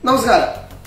നമസ്കാരം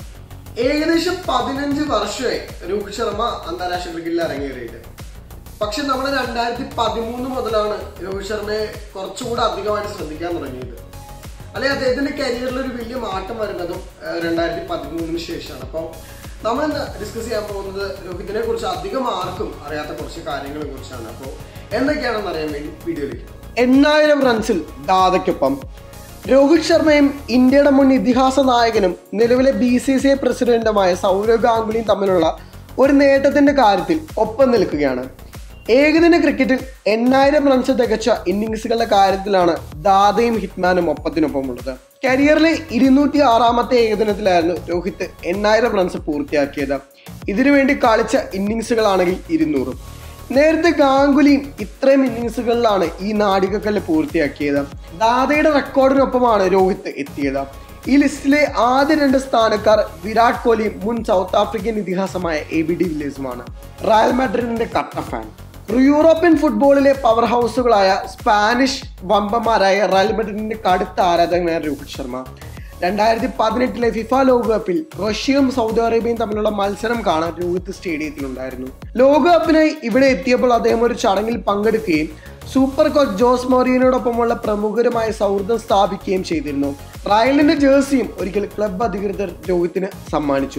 ഏകദേശം പതിനഞ്ച് വർഷമായി രോഹിത് ശർമ്മ അന്താരാഷ്ട്ര ക്രിക്കറ്റിൽ ഇറങ്ങിയേറിയിട്ട് പക്ഷെ നമ്മൾ രണ്ടായിരത്തി പതിമൂന്ന് മുതലാണ് രോഹിത് ശർമ്മയെ കുറച്ചുകൂടെ അധികമായിട്ട് ശ്രദ്ധിക്കാൻ തുടങ്ങിയത് അല്ലെ അദ്ദേഹത്തിന്റെ കരിയറിൽ ഒരു വലിയ മാറ്റം വരുന്നതും ഏഹ്, രണ്ടായിരത്തി പതിമൂന്നിന് ശേഷമാണ് അപ്പോൾ നമ്മൾ ഇന്ന് ഡിസ്കസ് ചെയ്യാൻ പോകുന്നത് രോഹിത്തിനെ കുറിച്ച് അധികം ആർക്കും അറിയാത്ത കുറച്ച് കാര്യങ്ങളെ കുറിച്ചാണ് അപ്പോൾ എന്തൊക്കെയാണെന്ന് അറിയാൻ വേണ്ടി വീഡിയോയിലേക്ക് എണ്ണായിരം റൺസിൽ ദാദയ്ക്കൊപ്പം രോഹിത് ശർമ്മയും ഇന്ത്യയുടെ മുൻ ഇതിഹാസ നായകനും നിലവിലെ ബി സി സി ഐ പ്രസിഡന്റുമായ സൗരവ് ഗാംഗുലിയും തമ്മിലുള്ള ഒരു നേട്ടത്തിന്റെ കാര്യത്തിൽ ഒപ്പം നിൽക്കുകയാണ് ഏകദിന ക്രിക്കറ്റിൽ എണ്ണായിരം റൺസ് തികച്ച ഇന്നിങ്സുകളുടെ കാര്യത്തിലാണ് ദാദയും ഹിറ്റ്മാനും ഒപ്പത്തിനൊപ്പമുള്ളത് കരിയറിലെ ഇരുന്നൂറ്റി ആറാമത്തെ ഏകദിനത്തിലായിരുന്നു രോഹിത് എണ്ണായിരം റൺസ് പൂർത്തിയാക്കിയത് ഇതിനുവേണ്ടി കളിച്ച ഇന്നിങ്സുകളാണെങ്കിൽ ഇരുന്നൂറും നേരത്തെ ഗാംഗുലിയും ഇത്രയും ഇന്നിങ്സുകളിലാണ് ഈ നാടികക്കല്ല് പൂർത്തിയാക്കിയത് ദാദയുടെ റെക്കോർഡിനൊപ്പമാണ് രോഹിത് എത്തിയത് ഈ ലിസ്റ്റിലെ ആദ്യ രണ്ട് സ്ഥാനക്കാർ വിരാട് കോഹ്ലിയും മുൻ സൗത്ത് ആഫ്രിക്കൻ ഇതിഹാസമായ എ ബി ഡി വില്ലേഴ്സുമാണ് റയൽ മാഡ്രിഡിന്റെ കട്ട ഫാൻ യൂറോപ്യൻ ഫുട്ബോളിലെ പവർ ഹൗസുകളായ സ്പാനിഷ് വമ്പന്മാരായ റയൽ മാഡ്രിഡിന്റെ കടുത്ത ആരാധകനായ രോഹിത് ശർമ്മ രണ്ടായിരത്തി പതിനെട്ടിലെ ഫിഫ ലോകകപ്പിൽ റഷ്യയും സൗദി അറേബ്യയും തമ്മിലുള്ള മത്സരം കാണാൻ രോഹിത് സ്റ്റേഡിയത്തിലുണ്ടായിരുന്നു ലോകകപ്പിനായി ഇവിടെ എത്തിയപ്പോൾ അദ്ദേഹം ഒരു ചടങ്ങിൽ പങ്കെടുക്കുകയും സൂപ്പർ കോച്ച് ജോസ് മോറിയനോടൊപ്പമുള്ള പ്രമുഖരുമായ സൗഹൃദം സ്ഥാപിക്കുകയും ചെയ്തിരുന്നു റയലിന്റെ ജേഴ്സിയും ഒരിക്കൽ ക്ലബ് അധികൃതർ രോഹിത്തിന് സമ്മാനിച്ചു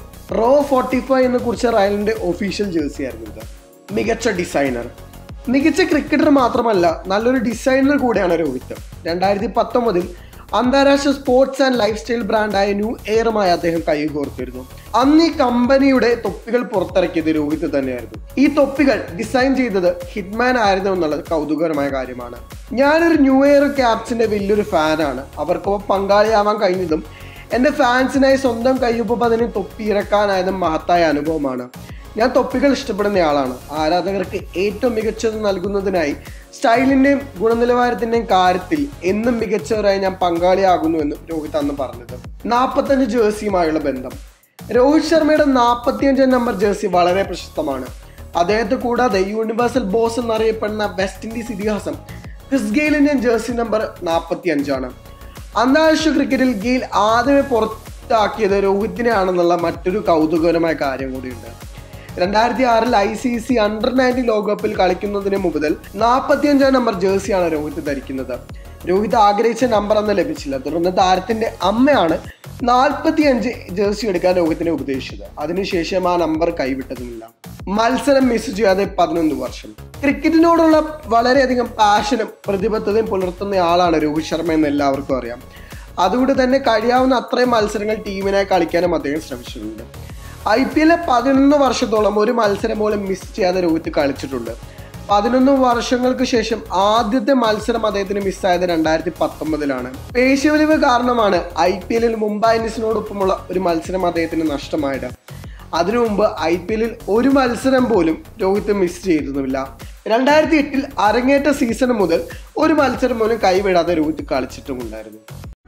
റോ ഫോർട്ടി ഫൈവ് എന്ന് കുറിച്ച റയലിന്റെ ഒഫീഷ്യൽ ജേഴ്സി ആയിരുന്നു ഇത് മികച്ച ഡിസൈനർ മികച്ച ക്രിക്കറ്റർ മാത്രമല്ല നല്ലൊരു ഡിസൈനർ കൂടെയാണ് രോഹിത് രണ്ടായിരത്തി പത്തൊമ്പതിൽ അന്താരാഷ്ട്ര സ്പോർട്സ് ആൻഡ് ലൈഫ് സ്റ്റൈൽ ബ്രാൻഡായ ന്യൂ എയറുമായി അദ്ദേഹം കൈകോർത്തിരുന്നു അന്ന് ഈ കമ്പനിയുടെ തൊപ്പികൾ പുറത്തിറക്കിയത് രോഹിത് തന്നെയായിരുന്നു ഈ തൊപ്പികൾ ഡിസൈൻ ചെയ്തത് ഹിറ്റ്മാൻ ആയിരുന്നു എന്നുള്ളത് കൗതുകകരമായ കാര്യമാണ് ഞാനൊരു ന്യൂ ഇയർ ക്യാപ്സിന്റെ വലിയൊരു ഫാനാണ് അവർക്കൊപ്പം പങ്കാളിയാവാൻ കഴിഞ്ഞതും എന്റെ ഫാൻസിനായി സ്വന്തം കയ്യൊപ്പം അതിന് തൊപ്പി ഇറക്കാനായതും മഹത്തായ അനുഭവമാണ് ഞാൻ തൊപ്പികൾ ഇഷ്ടപ്പെടുന്ന ആളാണ് ആരാധകർക്ക് ഏറ്റവും മികച്ചത് നൽകുന്നതിനായി സ്റ്റൈലിന്റെയും ഗുണനിലവാരത്തിന്റെയും കാര്യത്തിൽ എന്നും മികച്ചവരായി ഞാൻ പങ്കാളിയാകുന്നു എന്ന് രോഹിത് അന്ന് പറഞ്ഞത് നാൽപ്പത്തഞ്ച് ജേഴ്സിയുമായുള്ള ബന്ധം രോഹിത് ശർമ്മയുടെ നാൽപ്പത്തിയഞ്ചാം നമ്പർ ജേഴ്സി വളരെ പ്രശസ്തമാണ് അദ്ദേഹത്തെ കൂടാതെ യൂണിവേഴ്സൽ ബോസ് എന്നറിയപ്പെടുന്ന വെസ്റ്റ് ഇൻഡീസ് ഇതിഹാസം ക്രിസ് ഗെയിലിന്റെ ജേഴ്സി നമ്പർ നാൽപ്പത്തി അഞ്ചാണ് അന്താരാഷ്ട്ര ക്രിക്കറ്റിൽ ഗെയിൽ ആദ്യമേ പുറത്താക്കിയത് രോഹിത്തിനെയാണെന്നുള്ള മറ്റൊരു കൗതുകകരമായ കാര്യം കൂടിയുണ്ട് രണ്ടായിരത്തി ആറിൽ I C C under nineteen ലോകകപ്പിൽ കളിക്കുന്നതിന് മുതൽ നാൽപ്പത്തിയഞ്ചാം നമ്പർ ജേഴ്സിയാണ് രോഹിത് ധരിക്കുന്നത് രോഹിത് ആഗ്രഹിച്ച നമ്പർ അന്ന് ലഭിച്ചില്ല തുടർന്ന് താരത്തിന്റെ അമ്മയാണ് നാൽപ്പത്തിയഞ്ച് ജേഴ്സി എടുക്കാൻ രോഹിത്തിനെ ഉപദേശിച്ചത് അതിനുശേഷം ആ നമ്പർ കൈവിട്ടതുമില്ല മത്സരം മിസ് ചെയ്യാതെ പതിനൊന്ന് വർഷം ക്രിക്കറ്റിനോടുള്ള വളരെയധികം പാഷനും പ്രതിബദ്ധതയും പുലർത്തുന്ന ആളാണ് രോഹിത് ശർമ്മ എന്ന് എല്ലാവർക്കും അറിയാം അതുകൊണ്ട് തന്നെ കഴിയാവുന്ന അത്രയും മത്സരങ്ങൾ ടീമിനായി കളിക്കാനും അദ്ദേഹം ശ്രമിച്ചിട്ടുണ്ട് ഐ പി എല്ലിലെ പതിനൊന്ന് വർഷത്തോളം ഒരു മത്സരം പോലും മിസ് ചെയ്യാതെ രോഹിത് കളിച്ചിട്ടുണ്ട് പതിനൊന്ന് വർഷങ്ങൾക്ക് ശേഷം ആദ്യത്തെ മത്സരം അദ്ദേഹത്തിന് മിസ്സായത് രണ്ടായിരത്തി പത്തൊമ്പതിലാണ് പേശിവലിവ് കാരണമാണ് ഐ പി എല്ലിൽ മുംബൈ ഇന്ത്യൻസിനോടൊപ്പമുള്ള ഒരു മത്സരം അദ്ദേഹത്തിന് നഷ്ടമായത് അതിനു മുമ്പ് ഐ പി എല്ലിൽ ഒരു മത്സരം പോലും രോഹിത് മിസ് ചെയ്തിരുന്നില്ല രണ്ടായിരത്തി എട്ടിൽ അരങ്ങേറ്റ സീസൺ മുതൽ ഒരു മത്സരം പോലും കൈവിടാതെ രോഹിത് കളിച്ചിട്ടുമുണ്ടായിരുന്നു